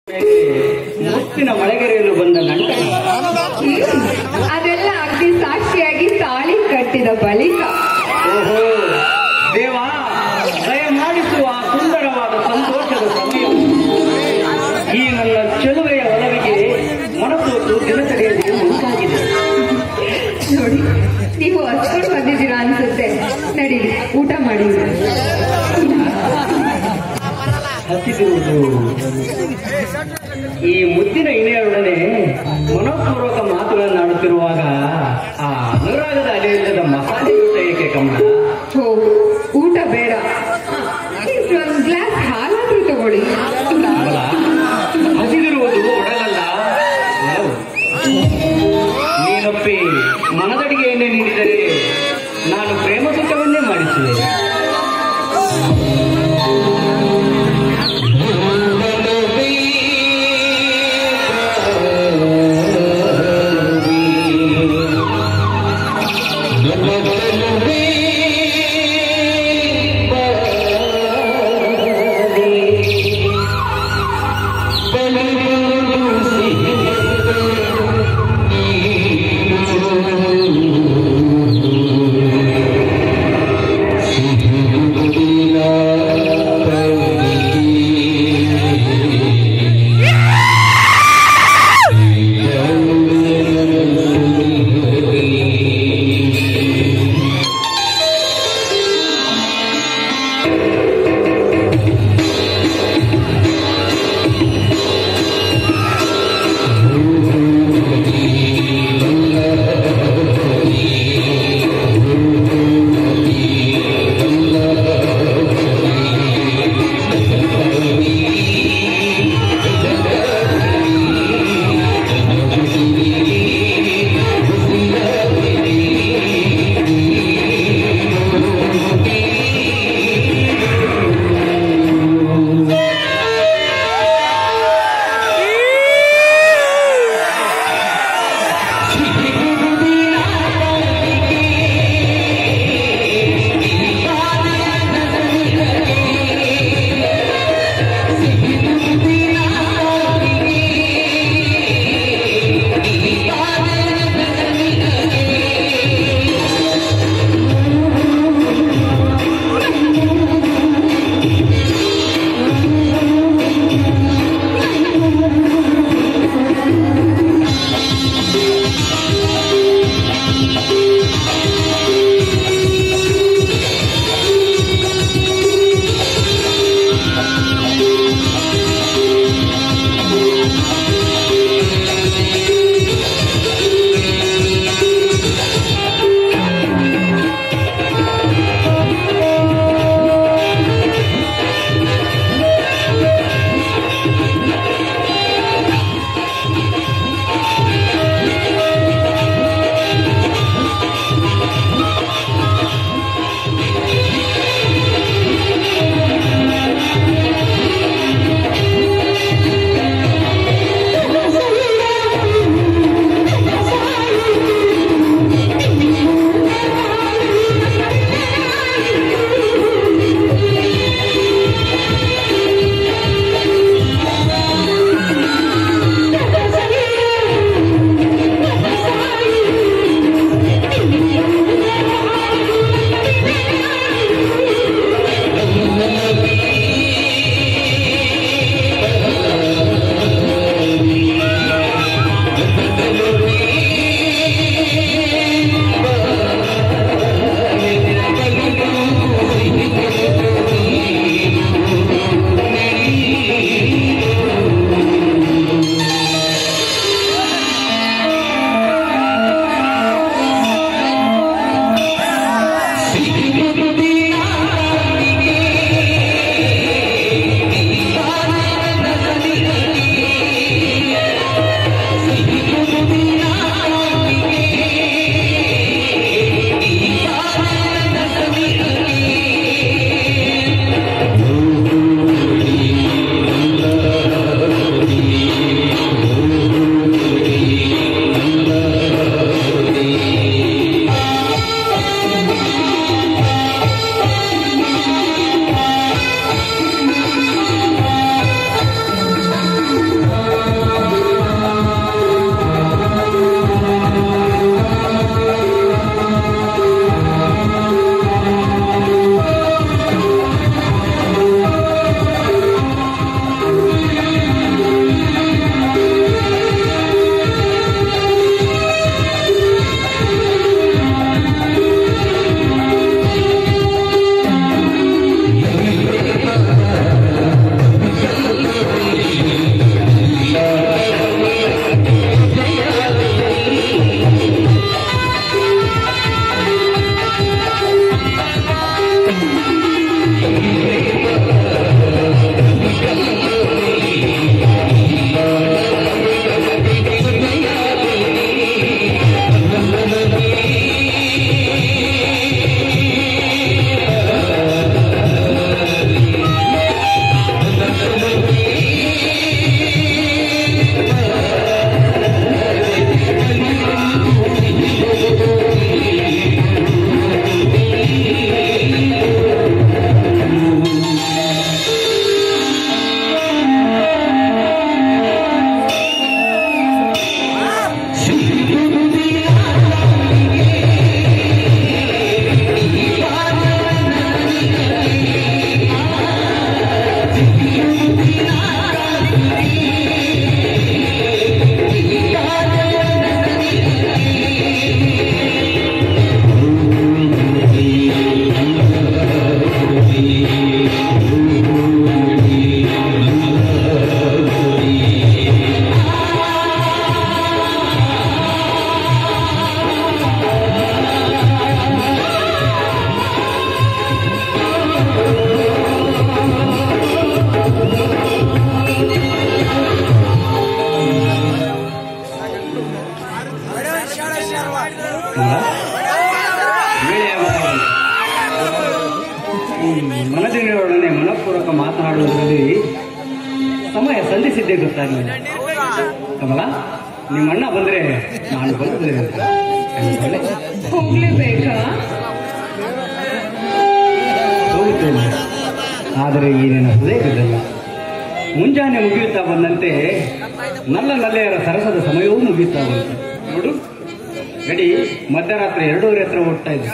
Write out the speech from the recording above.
ಮುತ್ತಿನ ಮಳೆಗೆರೆಯಲು ಬಂದ ನಂಟ ಅದೆಲ್ಲ ಅಗ್ನಿ ಸಾಕ್ಷಿಯಾಗಿ ತಾಳಿ ಕಟ್ಟಿದ ಬಳಿಕ ಓಹೋ ದೇವ ದಯಮಾಡಿಸುವ ಸುಂದರವಾದ ಸಂತೋಷದ ಸಮಯ ಈ ನನ್ನ ಚೆಲುವೆಯ ಒಲವಿಗೆ ಮನಸೋತು ದಿನಚರಿಯಲ್ಲಿ ಮುಂತಾಗಿದೆ ನೋಡಿ ನೀವು ಹಚ್ಕೊಂಡು ಬಂದಿದ್ದೀರಾ ಅನ್ಸುತ್ತೆ ನಡೀರಿ ಊಟ ಮಾಡಿ ಹಸಿದಿರುವುದು ಈ ಮುದ್ದಿನ ಇನೆಯರೊಡನೆ ಮನಪೂರ್ವಕ ಮಾತುಗಳನ್ನು ಆಡುತ್ತಿರುವಾಗ ಆ ಅನುರಾಗದ ಅಲೆಯಿಲ್ಲದ ಮಸಾಲೆ ಊಟ ಏಕೆ ಕಮಲ ಹೋ ಊಟ ಬೇಡ ಒಂದು ಗ್ಲಾಸ್ ಹಾಲಾದ್ರೂ ತಗೊಳ್ಳಿ ಕಮಲ ಹಸಿದಿರುವುದು ಒಡಲಲ್ಲ ಒಲವು. ನೀನೊಪ್ಪಿ ಮನದಡಿಗೆಯನ್ನೇ ನೀಡಿದರೆ ನಾನು ಪ್ರೇಮ ಸುಖವನ್ನೇ ಮಾಡಿಸುವೆ ಸಂಧಿಸಿದ್ದೆ ಗೊತ್ತಾಗಲಿಲ್ಲ ಕಮಲ ನಿಮ್ಮ ಅಣ್ಣ ಬಂದ್ರೆ ನಾನು ಬಂದ್ರೆ ಹೋಗ್ಲೇಬೇಕಾ ಹೋಗುತ್ತೇನೆ ಆದರೆ ಈ ನಿನ್ನ ಹೃದಯವಿರಲ್ಲ ಮುಂಜಾನೆ ಮುಗಿಯುತ್ತಾ ಬಂದಂತೆ ನಲ್ಲ ನಲ್ಲೆಯರ ಸರಸದ ಸಮಯವೂ ಮುಗಿಯುತ್ತಾ ಬಂತು ನೋಡು ಗಡಿ ಮಧ್ಯರಾತ್ರಿ ಎರಡೂವರೆ ಹತ್ರ ಹೋಗ್ತಾ ಇದ್ದೆ